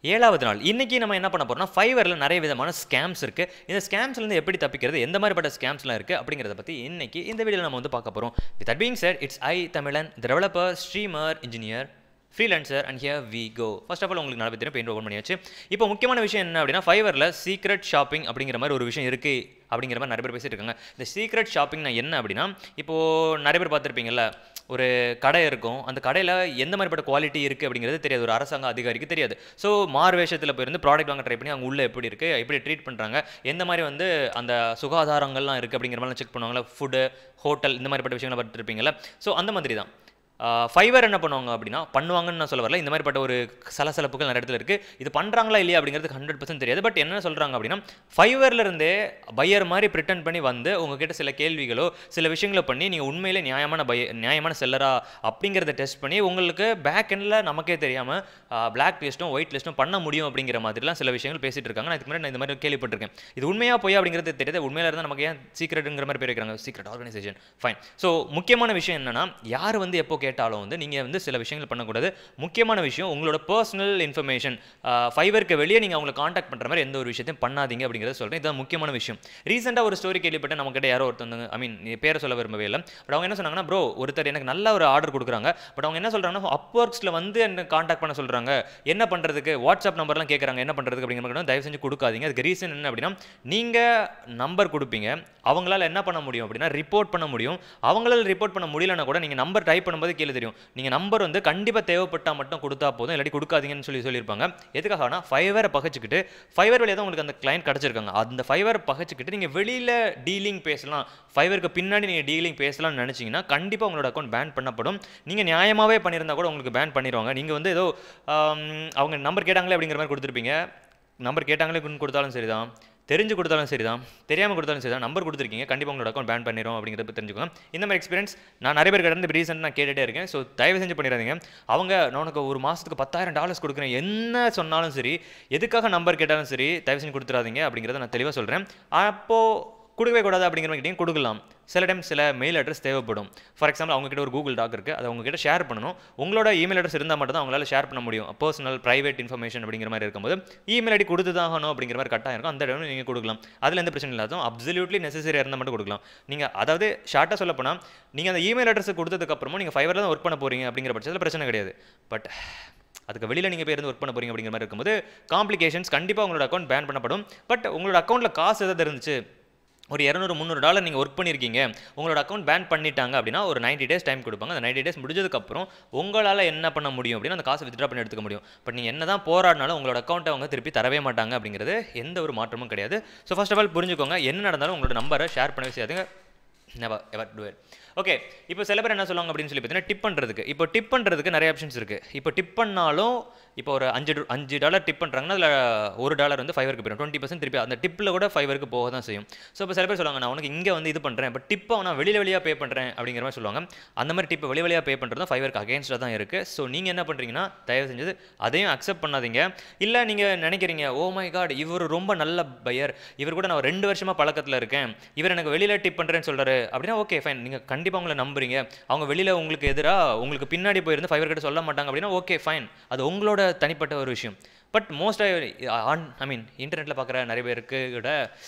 ஏழாவது நாள் இன்னைக்கு நம்ம என்ன பண்ண போறோம்னா ஃபைவரில் நிறைய விதமான ஸ்கேம்ஸ் இருக்கு இந்த ஸ்கேம்ஸ்லேருந்து எப்படி தப்பிக்கிறது எந்த மாதிரிப்பட்ட ஸ்கேம்ஸ்லாம் இருக்கு அப்படிங்கிறத பற்றி இன்னைக்கு இந்த வீடியோவில் நம்ம வந்து பார்க்க போகிறோம் with that being said it's I Tamilan developer streamer engineer freelancer and here we go first of all உங்களுக்கு நல்லா தெரியும் பெயிண்ட் ஓப்பன் பண்ணியாச்சு இப்போ முக்கியமான விஷயம் என்ன அப்படின்னா ஃபைவரில் சீக்ரெட் ஷாப்பிங் அப்படிங்கிற மாதிரி ஒரு விஷயம் இருக்குது அப்படிங்கிற மாதிரி நிறைய பேர் பேசிட்டு இருக்காங்க இந்த சீக்ரெட் ஷாப்பிங்னா என்ன அப்படின்னா இப்போது நிறைய பேர் பார்த்துருப்பீங்கல்ல ஒரு கடை இருக்கும் அந்த கடையில் எந்த மாதிரிப்பட்ட குவாலிட்டி இருக்குது அப்படிங்கிறது தெரியாது ஒரு அரசாங்க அதிகாரிக்கு தெரியாது ஸோ மாறு வேஷத்தில் போயிருந்து ப்ராடக்ட் வாங்க ட்ரை பண்ணி அவங்க உள்ளே எப்படி இருக்குது எப்படி ட்ரீட் பண்ணுறாங்க எந்த மாதிரி வந்து அந்த சுகாதாரங்கள்லாம் இருக்குது அப்படிங்கிற மாதிரிலாம் செக் பண்ணுவாங்களா ஃபுட்டு ஹோட்டல் இந்த மாதிரிப்பட்ட விஷயங்களை பார்த்துருப்பீங்கல்ல ஸோ அந்த மாதிரி தான் ஃபைவர் என்ன பண்ணுவாங்க அப்படின்னா பண்ணுவாங்கன்னு நான் சொல்ல வரல இந்த மாதிரிப்பட்ட ஒரு சலசலப்புகள் நிறைய இடத்துல இருக்குது இது பண்ணுறாங்களா இல்லையா அப்படிங்கிறது ஹண்ட்ரட் பர்சன்ட் தெரியாது பட் என்ன சொல்கிறாங்க அப்படின்னா ஃபைவர்ல இருந்தே பையர் மாதிரி ப்ரிட்டன் பண்ணி வந்து உங்ககிட்ட சில கேள்விகளோ சில விஷயங்களை பண்ணி நீங்கள் உண்மையிலே நியாயமான பய நியாயமான செல்லரா அப்படிங்கிறத டெஸ்ட் பண்ணி உங்களுக்கு பேக் எண்டில் நமக்கே தெரியாமல் பிளாக் லிஸ்ட்டும் ஒயிட் லிஸ்ட்டும் பண்ண முடியும் அப்படிங்கிற மாதிரிலாம் சில விஷயங்கள் பேசிட்டு இருக்காங்க நான் இதுக்கு முன்னாடி நான் இந்த மாதிரி கேள்விப்பட்டிருக்கேன் இது உண்மையாக போய் அப்படிங்கிறது தெரியாது உண்மையில இருந்தால் நமக்கு ஏன் சீக்ரெட்டுங்கிற மாதிரி பேர் வைக்கிறாங்க சீக்ரெட் ஆர்கனைசேஷன் ஃபைன் ஸோ முக்கியமான விஷயம் என்னன்னா யார் வந்து எப்போ கேட்டாலும் வந்து நீங்கள் வந்து சில விஷயங்கள் பண்ணக்கூடாது முக்கியமான விஷயம் உங்களோட பர்சனல் இன்ஃபர்மேஷன் ஃபைவருக்கு வெளியே நீங்கள் அவங்களை காண்டாக்ட் பண்ணுற மாதிரி எந்த ஒரு விஷயத்தையும் பண்ணாதீங்க அப்படிங்கிறத சொல்கிறேன் இதுதான் முக்கியமான விஷயம் ரீசெண்டாக ஒரு ஸ்டோரி கேள்விப்பட்டேன் நம்மக்கிட்ட யாரோ ஒருத்தவங்க ஐ மீன் பேரை சொல்ல விரும்பவே இல்லை பட் அவங்க என்ன சொன்னாங்கன்னா ப்ரோ ஒருத்தர் எனக்கு நல்ல ஒரு ஆர்டர் கொடுக்குறாங்க பட் அவங்க என்ன சொல்கிறாங்கன்னா அப்ஒர்க்ஸில் வந்து என்ன காண்டாக்ட் பண்ண சொல்கிறாங்க என்ன பண்ணுறதுக்கு வாட்ஸ்அப் நம்பர்லாம் கேட்குறாங்க என்ன பண்ணுறதுக்கு அப்படிங்கிற மாதிரி தயவு செஞ்சு கொடுக்காதீங்க அதுக்கு ரீசன் என்ன அப்படின்னா நீங்கள் நம்பர் கொடுப்பீங்க அவங்களால என்ன பண்ண முடியும் அப்படின்னா ரிப்போர்ட் பண்ண முடியும் அவங்களால ரிப்போர்ட் பண்ண முடியலன்னா கூட நீங்கள் நம்பர் டைப் பண்ணும்போது கீழே தெரியும் நீங்கள் நம்பர் வந்து கண்டிப்பாக தேவைப்பட்டால் மட்டும் கொடுத்தா போதும் இல்லாட்டி கொடுக்காதீங்கன்னு சொல்லி சொல்லியிருப்பாங்க எதுக்காகனா ஃபைவரை பகச்சிக்கிட்டு ஃபைவர் வழியாக தான் உங்களுக்கு அந்த கிளைண்ட் கிடச்சிருக்காங்க அந்த ஃபைவர் பகச்சிக்கிட்டு நீங்கள் வெளியில் டீலிங் பேசலாம் ஃபைவருக்கு பின்னாடி நீங்கள் டீலிங் பேசலாம்னு நினச்சிங்கன்னா கண்டிப்பாக உங்களோட அக்கௌண்ட் பேன் பண்ணப்படும் நீங்கள் நியாயமாகவே பண்ணியிருந்தா கூட உங்களுக்கு பேன் பண்ணிடுவாங்க நீங்கள் வந்து ஏதோ ஆம், அவங்க நம்பர் கேட்டாங்களே அப்படிங்கிற மாதிரி கொடுத்துருப்பீங்க நம்பர் கேட்டாங்களே கொடுத்தாலும் சரிதான் தெரிஞ்சு கொடுத்தாலும் சரிதான் தெரியாமல் கொடுத்தாலும் சரிதான் நம்பர் கொடுத்துருக்கீங்க கண்டிப்பாக உங்களோட அக்கௌண்ட் பேன் பண்ணிடும் அப்படிங்கிறத பத்தி தெரிஞ்சுக்கோங்க இந்த மாதிரி எக்ஸ்பீரியன்ஸ் நான் நிறைய பேர் கடந்து ரீசெண்ட் நான் கேட்டுட்டே இருக்கேன் ஸோ தயவு செஞ்சு பண்ணிடாதீங்க அவங்க நான் உனக்கு ஒரு மாதத்துக்கு பத்தாயிரம் டாலர்ஸ் கொடுக்குறேன் என்ன சொன்னாலும் சரி எதுக்காக நம்பர் கேட்டாலும் சரி தயவு செஞ்சு கொடுத்துறாதீங்க அப்படிங்கிறத நான் தெளிவாக சொல்கிறேன் அப்போது கொடுக்கவே கூடாது அப்படிங்கிற மாதிரி கேட்டீங்க கொடுக்கலாம் சில டைம் சில மெயில் அட்ரஸ் தேவைப்படும் ஃபார் எக்ஸாம்பிள் அவங்க கிட்ட ஒரு கூகுள் டாக் இருக்குது அதை உங்ககிட்ட ஷேர் பண்ணணும் உங்களோட இமெயில் அட்ரஸ் இருந்தால் மட்டும் தான் அவங்களால ஷேர் பண்ண முடியும் பர்சனல் ப்ரைவேட் இன்ஃபர்மேஷன் அப்படிங்கிற மாதிரி இருக்கும்போது இமெயில் ஐடி கொடுத்து தான் ஆகணும் அப்படிங்கிற மாதிரி கட்டாயம் இருக்கும் அந்த இடம் நீங்கள் கொடுக்கலாம் அதில் எந்த பிரச்சனை இல்லாதும் அப்சல்யூட்லி நெசசரி இருந்தால் மட்டும் கொடுக்கலாம் நீங்கள் அதாவது ஷார்ட்டாக சொல்ல போனால் நீங்கள் அந்த இமெயில் அட்ரஸ் கொடுத்ததுக்கப்புறமும் நீங்கள் ஃபைவரில் தான் ஒர்க் பண்ண போகிறீங்க அப்படிங்கிற பட்சத்தில் பிரச்சனை கிடையாது பட் அதுக்கு வெளியில் நீங்கள் போய் இருந்து ஒர்க் பண்ண போறீங்க அப்படிங்கிற மாதிரி இருக்கும்போது காம்ப்ளிகேஷன்ஸ் கண்டிப்பாக உங்களோட அக்கௌண்ட் பேன் பண்ணப்படும் பட் உங்களோட அக்கௌண்ட்டில் காசு எதாவது இருந்துச்சு ஒரு இரநூறு முந்நூறு டாலர் நீங்கள் ஒர்க் பண்ணியிருக்கீங்க உங்களோட அக்கௌண்ட் பேன் பண்ணிட்டாங்க அப்படின்னா ஒரு 90 டேஸ் டைம் கொடுப்பாங்க அந்த 90 டேஸ் முடிஞ்சதுக்கப்புறம் உங்களால் என்ன பண்ண முடியும் அப்படின்னா அந்த காசை வித்ட்ரா பண்ணி எடுத்துக்க முடியும் பட் நீங்கள் என்ன தான் போராடினாலும் உங்களோட அக்கௌண்ட்டை அவங்க திருப்பி தரவே மாட்டாங்க அப்படிங்கிறது எந்த ஒரு மாற்றமும் கிடையாது ஸோ ஃபர்ஸ்ட் ஆஃப் ஆல் புரிஞ்சுக்கோங்க என்ன நடந்தாலும் உங்களோட நம்பரை ஷேர் பண்ணவே செய்யாதுங்க never ever do it okay இப்போ சில பேர் என்ன சொல்லுவாங்க அப்படின்னு சொல்லி பார்த்தீங்கன்னா டிப் பண்ணுறதுக்கு இப்போ டிப் பண்ணுறதுக்கு நிறைய ஆப்ஷன்ஸ் இருக்குது இப்போ டிப் பண்ணாலும் இப்போ ஒரு அஞ்சு டு- அஞ்சு டாலர் டிப் பண்ணுறாங்கன்னா அதில் ஒரு டாலர் வந்து ஃபைவருக்கு போயிடும் டுவெண்ட்டி பர்சன்ட் திருப்பி அந்த டிப்பில் கூட ஃபைவருக்கு போக தான் செய்யும் ஸோ இப்போ சில பேர் சொல்லுவாங்க நான் உனக்கு இங்கே வந்து இது பண்ணுறேன் இப்போ டிப்பை நான் வெளியில் வெளியாக பே பண்ணுறேன் அப்படிங்கிற மாதிரி சொல்லுவாங்க அந்த மாதிரி டிப்பை வெளி வெளியாக பே பண்ணுறது ஃபைவருக்கு அகேன்ஸ்டாக தான் இருக்குது ஸோ நீங்கள் என்ன பண்ணுறீங்கன்னா தயவு செஞ்சது அதையும் அக்செப்ட் பண்ணாதீங்க இல்லை நீங்கள் நினைக்கிறீங்க ஓ மை காட் இவர் ரொம்ப நல்ல பையர் இவர் கூட நான் ரெண்டு வருஷமாக பழக்கத்தில் இருக்கேன் இவர் எனக்கு வெளியில் டிப் பண்ணுறேன்னு சொல்கிறாரு அப்படின்னா ஓகே ஃபைன் நீங்கள் கண்டிப்பாக உங்களை நம்புறீங்க அவங்க வெளியில் உங்களுக்கு எதிராக உங்களுக்கு பின்னாடி போயிருந்து ஃபைவர் கிட்ட சொல்ல மாட்டாங்க அப்படின்னா ஓகே ஃபைன் அது உங்களோட தனிப்பட்ட ஒரு விஷயம் பட் மோஸ்ட்டாக ஆன் ஐ மீன் இன்டர்நெட்டில் பார்க்குற நிறைய பேருக்கு கூட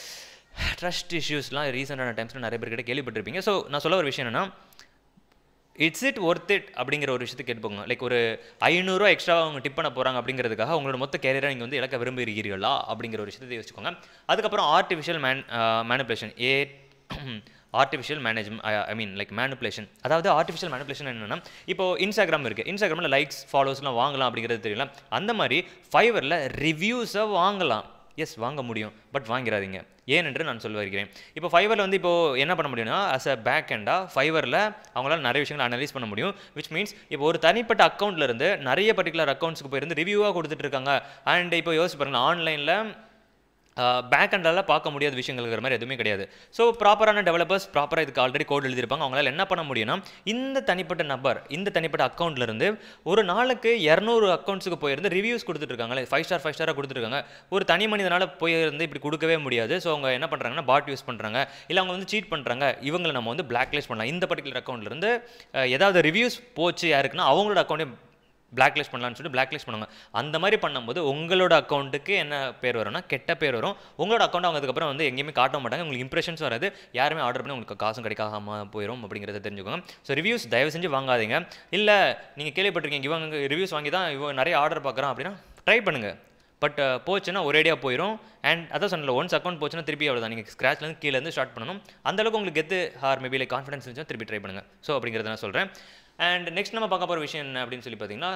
ட்ரஸ்ட் இஷ்யூஸ்லாம் ரீசெண்டான டைம்ஸில் நிறைய பேர்கிட்ட கேள்விப்பட்டிருப்பீங்க ஸோ நான் சொல்ல ஒரு விஷயம் என்னன்னா இட்ஸ் இட் ஒர்த் இட் அப்படிங்கிற ஒரு விஷயத்தை கேட்போங்க லைக் ஒரு ஐநூறுரூவா எக்ஸ்ட்ரா அவங்க டிப் பண்ண போகிறாங்க அப்படிங்கிறதுக்காக உங்களோட மொத்த கேரியரை நீங்கள் வந்து இழக்க விரும்புகிறீர்களா அப்படிங்கிற ஒரு விஷயத்தை யோசிச்சுக்கோங்க அதுக்கப்புறம் artificial man manipulation a artificial management I mean like manipulation அதாவது ஆர்டிஃபிஷியல் மேனிப்புலேஷன் என்னன்னா இப்போ இன்ஸ்டாகிராம் இருக்குது இன்ஸ்டாகிராமில் லைக்ஸ் ஃபாலோஸ்லாம் வாங்கலாம் அப்படிங்கிறது தெரியல அந்த மாதிரி ஃபைவரில் ரிவ்யூஸை வாங்கலாம் எஸ் வாங்க முடியும் பட் வாங்கிடாதீங்க ஏனென்று நான் சொல்ல வருகிறேன் இப்போ ஃபைவரில் வந்து இப்போ என்ன பண்ண முடியும்னா அஸ் அ பேக் எண்டாக ஃபைவரில் அவங்களால நிறைய விஷயங்களை அனலைஸ் பண்ண முடியும் விச் மீன்ஸ் இப்போ ஒரு தனிப்பட்ட அக்கௌண்ட்ல இருந்து நிறைய பர்டிகுலர் அக்கௌண்ட்ஸ்க்கு போயிருந்து ரிவ்யூவாக கொடுத்துட்டு இருக்காங்க அண்ட் இப்போ யோசிச்சு பாருங்க ஆன்லைனில் பேக் அண்டால பார்க்க முடியாத விஷயங்கள்ங்கிற மாதிரி எதுவுமே கிடையாது ஸோ ப்ராப்பரான டெவலப்பர்ஸ் ப்ராப்பராக இதுக்கு ஆல்ரெடி கோட் எழுதியிருப்பாங்க அவங்களால என்ன பண்ண முடியும்னா இந்த தனிப்பட்ட நபர் இந்த தனிப்பட்ட அக்கௌண்ட்ல இருந்து ஒரு நாளுக்கு இரநூறு அக்கௌண்ட்ஸுக்கு போயிருந்து ரிவ்யூஸ் கொடுத்துட்டு இருக்காங்களே ஃபைவ் ஸ்டார் ஃபைவ் ஸ்டாராக கொடுத்துருக்காங்க ஒரு தனி மனிதனால போயிருந்து இப்படி கொடுக்கவே முடியாது ஸோ அவங்க என்ன பண்ணுறாங்கன்னா பாட் யூஸ் பண்ணுறாங்க இல்லை அவங்க வந்து சீட் பண்ணுறாங்க இவங்களை நம்ம வந்து பிளாக் லிஸ்ட் பண்ணலாம் இந்த பர்டிகுலர் அக்கௌண்ட்லேருந்து ஏதாவது ரிவ்யூஸ் போச்சு யாருக்குன்னா அவங்களோட அக்கௌண்ட்டே பிளாக் லிஸ்ட் பண்ணலாம்னு சொல்லிட்டு பிளாக் லிஸ்ட் பண்ணுவாங்க அந்த மாதிரி பண்ணும்போது உங்களோட அக்கௌண்ட்டுக்கு என்ன பேர் வரும்னா கெட்ட பேர் வரும் உங்களோட அக்கௌண்ட் அவங்க அதுக்கப்புறம் வந்து எங்கேயுமே காட்ட மாட்டாங்க உங்களுக்கு இம்ப்ரெஷன்ஸ் வராது யாருமே ஆர்டர் பண்ணி உங்களுக்கு காசும் கிடைக்காம போயிடும் அப்படிங்கிறத தெரிஞ்சுக்கோங்க ஸோ ரிவ்யூஸ் தயவு செஞ்சு வாங்காதீங்க இல்லை நீங்கள் கேள்விப்பட்டிருக்கீங்க இவங்க ரிவ்யூஸ் வாங்கி தான் இவங்க நிறைய ஆர்டர் பார்க்குறான் அப்படின்னா ட்ரை பண்ணுங்கள் பட் போச்சுன்னா ஒரேடியாக போயிடும் அண்ட் அதான் சொன்னல ஒன்ஸ் அக்கௌண்ட் போச்சுன்னா திருப்பி அவ்வளோ தான் நீங்கள் ஸ்க்ராச்லேருந்து கீழேருந்து ஸ்டார்ட் பண்ணணும் அந்த அளவுக்கு உங்களுக்கு கெத்து ஆர் மேபி லைக் கான்ஃபிடன்ஸ் இருந்துச்சுன்னா திருப்பி ட்ரை பண்ணுங்கள் ஸோ அப்படிங்கிறத நான் சொல்கிறேன் அண்ட் நெக்ஸ்ட் நம்ம பார்க்க போகிற விஷயம் என்ன அப்படின்னு சொல்லி பார்த்தீங்கன்னா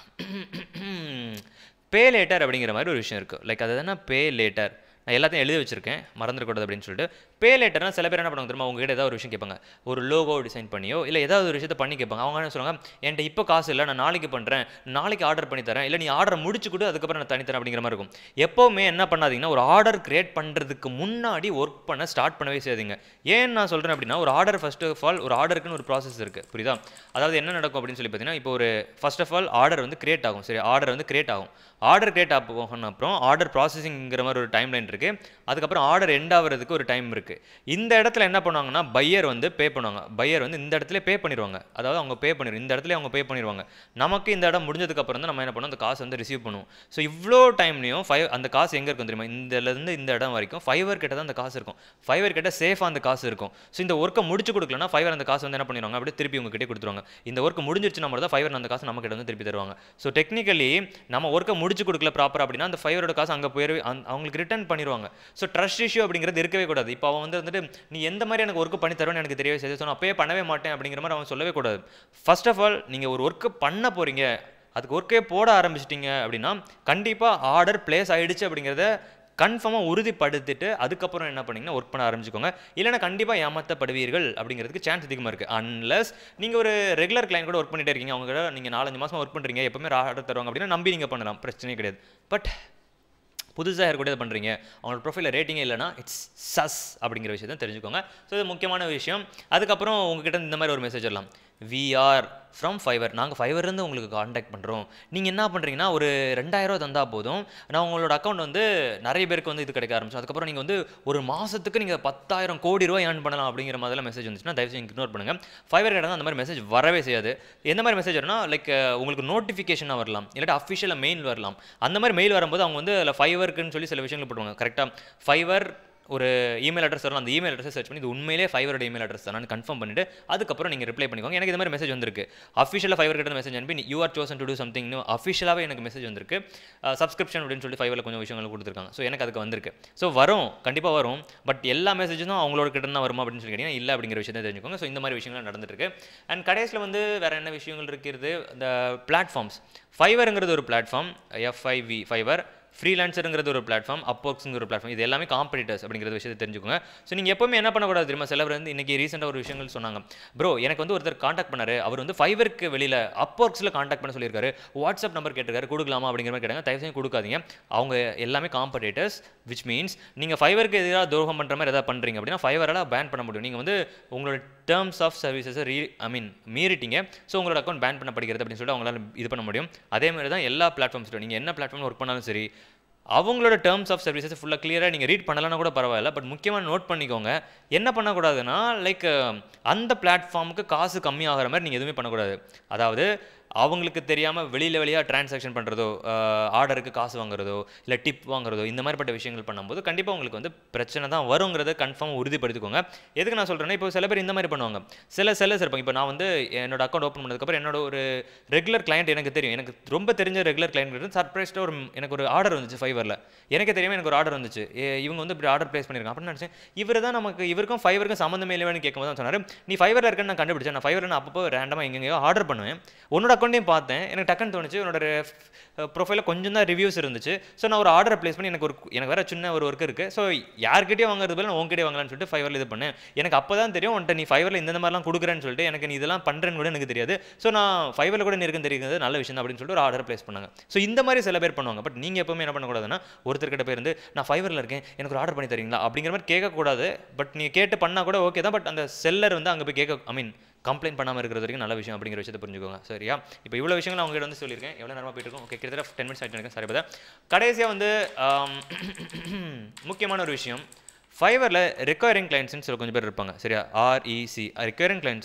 பே லேட்டர் அப்படிங்கிற மாதிரி ஒரு விஷயம் இருக்குது லைக் அது என்ன பே லேட்டர் நான் எல்லாத்தையும் எழுதி வச்சிருக்கேன் மறந்துடக்கூடாது அப்படின்னு சொல்லிட்டு பே லேட்டர்னா சில பேர் என்ன பண்ணுவாங்க தெரியுமா உங்ககிட்ட ஏதாவது ஒரு விஷயம் கேட்பாங்க ஒரு லோகோ டிசைன் பண்ணியோ இல்லை ஏதாவது ஒரு விஷயத்தை பண்ணி கேட்பாங்க அவங்க என்ன சொல்லுவாங்க என்கிட்ட இப்போ காசு இல்லை நான் நாளைக்கு பண்ணுறேன் நாளைக்கு ஆர்டர் பண்ணி தரேன் இல்லை நீ ஆர்டர் முடிச்சு கொடு அதுக்கப்புறம் நான் தனித்தரேன் அப்படிங்கிற மாதிரி இருக்கும் எப்போவுமே என்ன பண்ணாதீங்கன்னா ஒரு ஆர்டர் கிரியேட் பண்ணுறதுக்கு முன்னாடி ஒர்க் பண்ண ஸ்டார்ட் பண்ணவே செய்யாதீங்க ஏன் நான் சொல்கிறேன் அப்படின்னா ஒரு ஆர்டர் ஃபர்ஸ்ட் ஆஃப் ஆல் ஒரு ஆர்டருக்குன்னு ஒரு ப்ராசஸ் இருக்குது புரியுதா அதாவது என்ன நடக்கும் அப்படின்னு சொல்லி பார்த்தீங்கன்னா இப்போ ஒரு ஃபர்ஸ்ட் ஆஃப் ஆல் ஆர்டர் வந்து கிரியேட் ஆகும் சரி ஆர்டர் வந்து கிரியேட் ஆகும் ஆர்டர் கிரியேட் ஆகணும் அப்புறம் ஆர்டர் ப்ராசஸிங்கிற மாதிரி ஒரு டைம் லைன் இருக்குது அதுக்கப்புறம் ஆர்டர் எண்ட் ஆகிறதுக்கு ஒரு டைம் இருக்குது இந்த இடத்துல என்ன பண்ணுவாங்கன்னா பையர் வந்து பே பண்ணுவாங்க பையர் வந்து இந்த இடத்துல பே பண்ணிடுவாங்க அதாவது அவங்க பே பண்ணிடுவாங்க இந்த இடத்துல அவங்க பே பண்ணிடுவாங்க நமக்கு இந்த இடம் முடிஞ்சதுக்கப்புறம் தான் நம்ம என்ன பண்ணோம் அந்த காசு வந்து ரிசீவ் பண்ணுவோம் ஸோ இவ்வளோ டைம்லையும் ஃபைவ் அந்த காசு எங்கே இருக்கும் தெரியுமா இந்தலேருந்து இந்த இடம் வரைக்கும் ஃபைவர் கிட்ட தான் அந்த காசு இருக்கும் ஃபைவர் கிட்ட சேஃபாக அந்த காசு இருக்கும் ஸோ இந்த ஒர்க்கை முடிச்சு கொடுக்கலனா ஃபைவர் அந்த காசு வந்து என்ன பண்ணிடுவாங்க அப்படியே திருப்பி உங்ககிட்ட கொடுத்துருவாங்க இந்த ஒர்க் முடிஞ்சிருச்சுன்னா மட்டும் தான் ஃபைவர் அந்த காசு நம்ம கிட்ட வந்து திருப்பி தருவாங்க ஸோ டெக்னிக்கலி நம்ம ஒர்க்கை முடிச்சு கொடுக்கல ப்ராப்பர் அப்படின்னா அந்த ஃபைவரோட காசு அங்கே போய் அவங்களுக்கு ரிட்டர்ன் பண்ணிடுவாங்க ஸோ ட்ரஸ்ட் இஷ்யூ அப்படிங்கிறது இருக்கவே கூடாது இப்போ அவன் வந்து வந்துட்டு நீ எந்த மாதிரி எனக்கு ஒர்க் பண்ணி தருவேன்னு எனக்கு தெரியவே செய்யுது ஸோ நான் அப்பயே பண்ணவே மாட்டேன் அப்படிங்கிற மாதிரி அவன் சொல்லவே கூடாது ஃபர்ஸ்ட் ஆஃப் ஆல் நீங்கள் ஒரு ஒர்க்கு பண்ண போகிறீங்க அதுக்கு ஒர்க்கே போட ஆரம்பிச்சிட்டிங்க அப்படின்னா கண்டிப்பாக ஆர்டர் பிளேஸ் ஆயிடுச்சு அப்படிங்கிறத கன்ஃபார்மாக உறுதிப்படுத்திட்டு அதுக்கப்புறம் என்ன பண்ணீங்கன்னா ஒர்க் பண்ண ஆரம்பிச்சுக்கோங்க இல்லைனா கண்டிப்பாக ஏமாற்றப்படுவீர்கள் அப்படிங்கிறதுக்கு சான்ஸ் அதிகமாக இருக்குது அன்லஸ் நீங்கள் ஒரு ரெகுலர் கிளைண்ட் கூட ஒர்க் பண்ணிட்டே இருக்கீங்க அவங்க கூட நீங்கள் நாலஞ்சு மாதம் ஒர்க் பண்ணுறீங்க எப்பவுமே ஆர்டர் தருவாங்க அப்படின்னா நம்பி நீங்கள் பண்ணலாம் பிரச்சனையே கிடையாது பட் புதுசாக யார் கூட பண்ணுறீங்க அவங்களோட ப்ரொஃபைலில் ரேட்டிங்கே இல்லைனா இட்ஸ் சஸ் அப்படிங்கிற விஷயத்தை தெரிஞ்சுக்கோங்க ஸோ இது முக்கியமான விஷயம் அதுக்கப்புறம் உங்ககிட்ட இந்த மாதிரி ஒரு மெசேஜ் வரலாம் வி ஆர் ஃப்ரம் ஃபைவர் நாங்கள் ஃபைவர்லேருந்து உங்களுக்கு காண்டாக்ட் பண்ணுறோம் நீங்கள் என்ன பண்ணுறீங்கன்னா ஒரு ரெண்டாயிரம் தந்தால் போதும் நான் உங்களோட அக்கௌண்ட் வந்து நிறைய பேருக்கு வந்து இது கிடைக்க ஆரம்பிச்சு அதுக்கப்புறம் நீங்கள் வந்து ஒரு மாதத்துக்கு நீங்கள் பத்தாயிரம் கோடி ரூபாய் ஏர்ன் பண்ணலாம் அப்படிங்கிற மாதிரிலாம் மெசேஜ் வந்துச்சுன்னா தயவு செஞ்சு இக்னோர் பண்ணுங்கள் ஃபைவர் கிட்ட அந்த மாதிரி மெசேஜ் வரவே செய்யாது எந்த மாதிரி மெசேஜ் வரும்னா லைக் உங்களுக்கு நோட்டிஃபிகேஷனாக வரலாம் இல்லாட்டி அஃபிஷியலாக மெயில் வரலாம் அந்த மாதிரி மெயில் வரும்போது அவங்க வந்து அதில் ஃபைவர்க்குன்னு சொல்லி சில விஷயங்கள் போட்டுவாங்க கரெக்டாக ஃபைவர் ஒரு இமெயில் அட்ரஸ் வரும் அந்த இமெயில் அட்ரஸை சர்ச் பண்ணி இது உண்மையிலே ஃபைவரோட இமெயில் அட்ரஸ் தான் கன்ஃபார்ம் பண்ணிட்டு அதுக்கப்புறம் நீங்கள் ரிப்ளை பண்ணிக்கோங்க எனக்கு இந்த மாதிரி மெசேஜ் வந்திருக்கு அஃபிஷியலாக ஃபைவர் கிட்ட மெசேஜ் அனுப்பி you are chosen to do சம்திங்னு அஃபிஷியலாகவே எனக்கு மெசேஜ் வந்திருக்கு சப்ஸ்கிரிப்ஷன் அப்படின்னு சொல்லி ஃபைவரில் கொஞ்சம் விஷயங்கள் கொடுத்துருக்காங்க ஸோ எனக்கு அதுக்கு வந்திருக்கு ஸோ வரும் கண்டிப்பாக வரும் பட் எல்லா மெசேஜும் அவங்களோட கிட்ட தான் வருமா அப்படின்னு சொல்லி கேட்டிங்கன்னா இல்லை அப்படிங்கிற விஷயத்தை தெரிஞ்சுக்கோங்க ஸோ இந்த மாதிரி விஷயங்கள் நடந்துட்டு இருக்கு அண்ட் கடைசியில் வந்து வேறு என்ன விஷயங்கள் இருக்கிறது இந்த பிளாட்ஃபார்ம்ஸ் ஃபைவருங்கிறது ஒரு பிளாட்ஃபார்ம் எஃப்ஐவி ஃபைவர் ஃப்ரீலான்சருங்கிறது ஒரு பிளாட்ஃபார்ம் அப்போக்ஸுங்கிற ஒரு பிளாட்ஃபார்ம் இது எல்லாமே காம்படிட்டர்ஸ் அப்படிங்கிற விஷயத்தை தெரிஞ்சுக்கோங்க ஸோ நீங்கள் எப்பவுமே என்ன பண்ணக்கூடாது தெரியுமா சிலர் வந்து இன்றைக்கி ரீசெண்டாக ஒரு விஷயங்கள் சொன்னாங்க ப்ரோ எனக்கு வந்து ஒருத்தர் காண்டாக்ட் பண்ணாரு அவர் வந்து ஃபைவருக்கு வெளியில் அப்போக்ஸில் காண்டாக்ட் பண்ண சொல்லியிருக்காரு வாட்ஸ்அப் நம்பர் கேட்டிருக்காரு கொடுக்கலாமா அப்படிங்கிற மாதிரி கேட்டாங்க தயவு செஞ்சு கொடுக்காதீங்க அவங்க எல்லாமே காம்படிட்டர்ஸ் விச் மீன்ஸ் நீங்கள் ஃபைவருக்கு எதிராக துரோகம் பண்ணுற மாதிரி எதாவது பண்ணுறீங்க அப்படின்னா ஃபைவரால் பேன் பண்ண முடியும் நீங்கள் வந்து உங்களோட டேர்ம்ஸ் ஆஃப் சர்வீசஸை ரீ ஐ மீன் மீறிட்டீங்க ஸோ உங்களோட அக்கௌண்ட் பேன் பண்ணப்படுகிறது அப்படின்னு சொல்லிட்டு அவங்களால இது பண்ண முடியும் அதே மாதிரி தான் எல்லா பிளாட்ஃபார்ம்ஸில் நீங்கள் என்ன பிளாட்ஃபார்ம் ஒர்க் பண்ணாலும் சரி அவங்களோட டேர்ம்ஸ் ஆஃப் சர்வீசஸ் ஃபுல்லாக கிளியராக நீங்கள் ரீட் பண்ணலன்னா கூட பரவாயில்ல பட் முக்கியமாக நோட் பண்ணிக்கோங்க என்ன பண்ணக்கூடாதுன்னா லைக் அந்த பிளாட்ஃபார்முக்கு காசு கம்மியாகிற மாதிரி நீங்கள் எதுவுமே பண்ணக்கூடாது அதாவது அவங்களுக்கு தெரியாமல் வெளியில் வெளியாக டிரான்சாக்ஷன் பண்ணுறதோ ஆர்டருக்கு காசு வாங்குறதோ இல்லை டிப் வாங்குறதோ இந்த மாதிரிப்பட்ட விஷயங்கள் பண்ணும்போது கண்டிப்பாக உங்களுக்கு வந்து பிரச்சனை தான் வருங்கிறத கன்ஃபார்ம் உறுதிப்படுத்திக்கோங்க எதுக்கு நான் சொல்கிறேன்னா இப்போ சில பேர் இந்த மாதிரி பண்ணுவாங்க சில செல்லர்ஸ் இருப்பாங்க இப்போ நான் வந்து என்னோட அக்கௌண்ட் ஓப்பன் பண்ணதுக்கப்புறம் என்னோட ஒரு ரெகுலர் கிளைண்ட் எனக்கு தெரியும் எனக்கு ரொம்ப தெரிஞ்ச ரெகுலர் கிளைண்ட் சர்ப்ரைஸ்டாக ஒரு எனக்கு ஒரு ஆர்டர் வந்துச்சு ஃபைவரில் எனக்கு தெரியாமல் எனக்கு ஒரு ஆர்டர் வந்துச்சு ஏ, இவங்க வந்து இப்படி ஆர்டர் ப்ளேஸ் பண்ணியிருக்காங்க அப்படின்னு நினச்சேன் இவர் தான் நமக்கு இவருக்கும் ஃபைவருக்கும் சம்மந்தமே இல்லைன்னு கேட்கும்போது தான் சொன்னார் நீ ஃபைவரில் இருக்கேன்னு நான் கண்டுபிடிச்சேன் நான் ஃபைவரில் நான் அப்பப்போ ரேண்டமாக எங்கெங்கேயோ ஆர்டர் பண்ணுவேன் உன்னோட அக்கௌண்ட்டையும் பார்த்தேன் எனக்கு டக்குன்னு தோணுச்சு உன்னோட ப்ரொஃபைலில் கொஞ்சம் தான் ரிவ்யூஸ் இருந்துச்சு ஸோ நான் ஒரு ஆர்டர் ப்ளேஸ் பண்ணி எனக்கு ஒரு எனக்கு வேறு சின்ன ஒரு ஒர்க் இருக்குது ஸோ யார்கிட்டயும் வாங்குறது பதில் நான் உங்ககிட்டயே வாங்கலாம்னு சொல்லிட்டு ஃபைவரில் இது பண்ணேன் எனக்கு அப்போ தான் தெரியும் உன்ட்ட நீ ஃபைவரில் இந்த மாதிரிலாம் கொடுக்குறேன்னு சொல்லிட்டு எனக்கு நீ இதெல்லாம் பண்ணுறேன்னு கூட எனக்கு தெரியாது ஸோ நான் ஃபைவரில் கூட நீ இருக்குன்னு தெரியுது நல்ல விஷயம் தான் அப்படின்னு சொல்லிட்டு ஒரு ஆர்டர் ப்ளேஸ் பண்ணாங்க ஸோ இந்த மாதிரி சில பேர் பண்ணுவாங்க பட் நீங்கள் எப்பவுமே என்ன பண்ணக்கூடாதுன்னா ஒருத்தர்கிட்ட போய் இருந்து நான் ஃபைவரில் இருக்கேன் எனக்கு ஒரு ஆர்டர் பண்ணி தரீங்களா அப்படிங்கிற மாதிரி கேட்கக்கூடாது பட் நீங்கள் கேட்டு பண்ணால் கூட ஓகே தான் பட் அந்த செல்லர் வந்து அங்கே போய் கேட்க ஐ மீன் கம்ப்ளைண்ட் பண்ணாமல் இருக்கிறது வரைக்கும் நல்ல விஷயம் அப்படிங்கிற விஷயத்தை புரிஞ்சுக்கோங்க சரியா இப்போ இவ்வளோ விஷயங்கள் நான் உங்ககிட்ட வந்து சொல்லியிருக்கேன் எவ்வளோ நேரமாக போயிட்டு இருக்கோம் ஓகே கிட்டத்தட்ட டென் மினிட்ஸ் ஆகிட்டு இருக்கேன் சரி பார்த்தா கடைசியாக வந்து ஆம், முக்கியமான ஒரு விஷயம் ஃபைவரில் ரெக்கவரிங் கிளைண்ட்ஸ்னு சில கொஞ்சம் பேர் இருப்பாங்க சரியா ஆர்இசி ரெக்கவரிங் கிளைண்ட்ஸ்னால்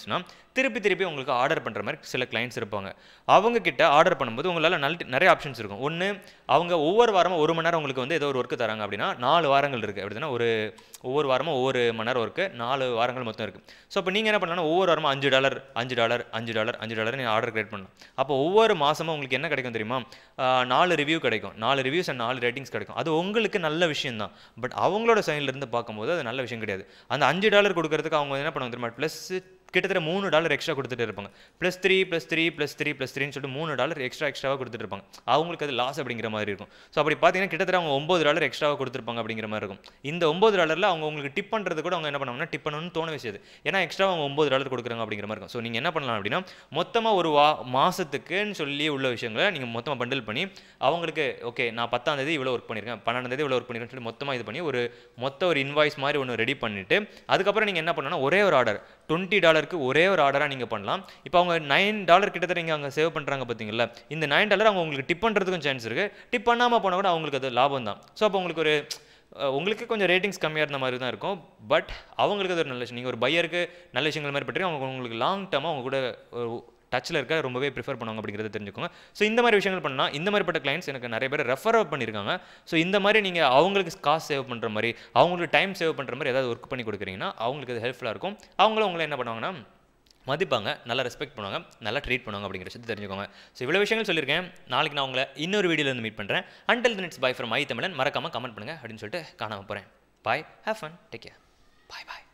திருப்பி திருப்பி உங்களுக்கு ஆர்டர் பண்ணுற மாதிரி சில கிளைண்ட்ஸ் இருப்பாங்க அவங்க கிட்ட ஆர்டர் பண்ணும்போது உங்களால் நல்ல நிறைய ஆப்ஷன்ஸ் இருக்கும் ஒன்று அவங்க ஒவ்வொரு வாரமும் ஒரு மணி நேரம் உங்களுக்கு வந்து ஏதோ ஒரு ஒர்க்கு தராங்க அப்படின்னா நாலு வாரங்கள் இருக்குது அப்படின்னா ஒரு ஒவ்வொரு வாரமும் ஒவ்வொரு மணி நேரம் ஒர்க்கு நாலு வாரங்கள் மொத்தம் இருக்குது ஸோ இப்போ நீங்கள் என்ன பண்ணலாம் ஒவ்வொரு வாரமும் அஞ்சு டாலர் அஞ்சு டாலர் அஞ்சு டாலர் அஞ்சு டாலர் நீங்கள் ஆர்டர் கிரியேட் பண்ணலாம் அப்போ ஒவ்வொரு மாதமும் உங்களுக்கு என்ன கிடைக்கும் தெரியுமா ஆஹ் நாலு ரிவ்யூ கிடைக்கும் நாலு ரிவ்யூஸ் அண்ட் நாலு ரேட்டிங்ஸ் கிடைக்கும் அது உங்களுக்கு நல்ல விஷயம் தான் பட் அவங்களோட சைட்ல இருந்து பார்க்கும்போது அது நல்ல விஷயம் கிடையாது அந்த அஞ்சு டாலர் கொடுக்கறதுக்கு அவங்க என்ன பண்ணுவாங்க தெரியுமா ப்ளஸ் கிட்டத்தட்ட மூணு டாலர் எக்ஸ்ட்ரா கொடுத்துட்டு இருப்பாங்க plus three plus three plus three plus த்ரீன்னு சொல்லிட்டு மூணு டாலர் எக்ஸ்ட்ரா எக்ஸ்ட்ராவாக கொடுத்துட்டு இருப்பாங்க அவங்களுக்கு அது லாஸ் அப்படிங்கிற மாதிரி இருக்கும் ஸோ அப்படி பார்த்தீங்கன்னா கிட்டத்தட்ட அவங்க ஒம்பது டாலர் எக்ஸ்ட்ராவாக கொடுத்துருப்பாங்க அப்படிங்கிற மாதிரி இருக்கும் இந்த ஒம்பது டாலரில் அவங்க உங்களுக்கு டிப் பண்ணுறது கூட அவங்க என்ன பண்ணுவாங்கன்னா டிப் பண்ணணும்னு தோண விஷயம் ஏன்னா எக்ஸ்ட்ரா அவங்க ஒம்பது டாலர் கொடுக்குறாங்க அப்படிங்கிற மாதிரி இருக்கும் ஸோ நீங்கள் என்ன பண்ணலாம் அப்படின்னா மொத்தமாக ஒரு வா மாதத்துக்குன்னு சொல்லி உள்ள விஷயங்களை நீங்கள் மொத்தமாக பண்டில் பண்ணி அவங்களுக்கு ஓகே நான் பத்தாம் தேதி இவ்வளோ ஒர்க் பண்ணியிருக்கேன் பன்னெண்டாம் தேதி இவ்வளோ ஒர்க் பண்ணியிருக்கேன் சொல்லி மொத்தமாக இது பண்ணி ஒரு மொத்த ஒரு இன்வாய்ஸ் மாதிரி ஒன்று ரெடி பண்ணிவிட்டு அதுக்கப்புறம் நீங்கள் என்ன பண்ணணும்னா ஒரே ஒரு ஆர்டர் டுவெண்ட்டி டாலருக்கு ஒரே ஒரு ஆர்டராக நீங்கள் பண்ணலாம் இப்போ அவங்க நைன் டாலர் கிட்டத்தட்ட நீங்கள் அங்கே சேவ் பண்ணுறாங்க பார்த்தீங்களா இந்த நைன் டாலர் அவங்க உங்களுக்கு டிப் பண்ணுறதுக்கும் சான்ஸ் இருக்குது டிப் பண்ணாமல் போனால் கூட அவங்களுக்கு அது லாபம் தான் ஸோ அப்போ உங்களுக்கு ஒரு அஹ், உங்களுக்கு கொஞ்சம் ரேட்டிங்ஸ் கம்மியாக இருந்த மாதிரி தான் இருக்கும் பட் அவங்களுக்கு அது ஒரு நல்ல விஷயம் நீங்கள் ஒரு பையருக்கு நல்ல விஷயங்கள் மாதிரி பற்றி அவங்க உங்களுக்கு லாங் டேர்மாக அவங்க கூட டச்சில் இருக்க ரொம்பவே ப்ரிஃபர் பண்ணுவாங்க அப்படிங்கிறத தெரிஞ்சுக்கோங்க ஸோ இந்த மாதிரி விஷயங்கள் பண்ணால் இந்த மாதிரிப்பட்ட கிளைண்ட்ஸ் எனக்கு நிறைய பேர் ரெஃபர் பண்ணியிருக்காங்க ஸோ இந்த மாதிரி நீங்கள் அவங்களுக்கு காசு சேவ் பண்ணுற மாதிரி அவங்களுக்கு டைம் சேவ் பண்ணுற மாதிரி ஏதாவது ஒர்க் பண்ணி கொடுக்குறீங்கன்னா அவங்களுக்கு அது ஹெல்ப்ஃபுல்லாக இருக்கும் அவங்களும் உங்களை என்ன பண்ணுவாங்கன்னா மதிப்பாங்க நல்லா ரெஸ்பெக்ட் பண்ணுவாங்க நல்லா ட்ரீட் பண்ணுவாங்க அப்படிங்கிற விஷயத்தை தெரிஞ்சுக்கோங்க ஸோ இவ்வளோ விஷயங்கள் சொல்லியிருக்கேன் நாளைக்கு நான் உங்களை இன்னொரு வீடியோவில் வந்து மீட் பண்ணுறேன் until the next bye from I Tamilan மறக்காமல் கமெண்ட் பண்ணுங்கள் அப்படின்னு சொல்லிட்டு காணாமல் போகிறேன் bye have fun take care bye bye